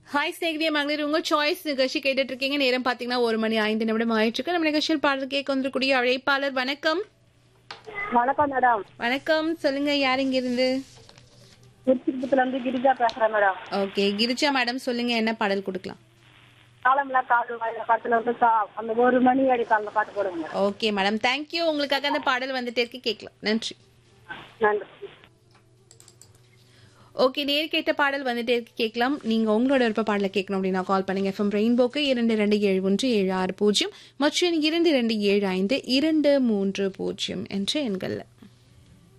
hi ஸ்நேகிதிய மகளிர் உங்க choice நிகழ்ச்சி கேட்டுட்டு இருக்கீங்க நேரம் பாத்தீங்கன்னா ஒரு மணி ஐந்து நிமிடம் ஆயிட்டு இருக்கு நம்ம நிகழ்ச்சியில் பாடல் கேட்க வந்திருக்கூடிய அழைப்பாளர் வணக்கம் வணக்கம் மேடம் வணக்கம் சொல்லுங்க யார் இங்க இருந்து திருச்சிபுரத்துல இருந்து கிரிஜா பேசுறேன் மேடம் ஓகே கிரிஜா மேடம் சொல்லுங்க என்ன பாடல் கொடுக்கலாம் காலம்ல காடு வாயில படத்துல வந்து கா- அந்த ஒரு மணி அடி காலில் பாட்டு போடுங்க மேடம் ஓகே மேடம் தேங்க்யூ உங்களுக்காக அந்த பாடல் வந்துட்டே இருக்கு கேட்கலாம் நன்றி நன்றி ஓகே நேர் கேட்ட பாடல் வந்துட்டே இருக்கு கேட்கலாம் நீங்க உங்களோட விருப்ப பாடலை கேட்கணும் அப்படின்னா கால் பண்ணுங்க எஃப்எம் ரெயின்போக்கு இரண்டு ரெண்டு ஏழு ஒன்று ஏழு ஆறு பூஜ்ஜியம் மற்றும் இரண்டு ரெண்டு ஏழு ஐந்து இரண்டு மூன்று பூஜ்ஜியம் என்ற எண்கள்ல